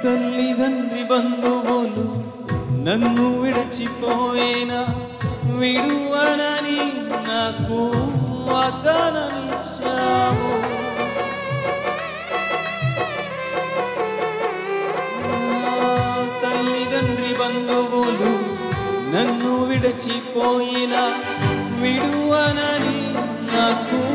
తల్లిదండ్రి బంధువులు నన్ను విడచిపోయినా విడువనని నాకు వాగ్దానమిచ్చావు తల్లిదండ్రి బంధువులు నన్ను విడచిపోయినా విడువనని నాకు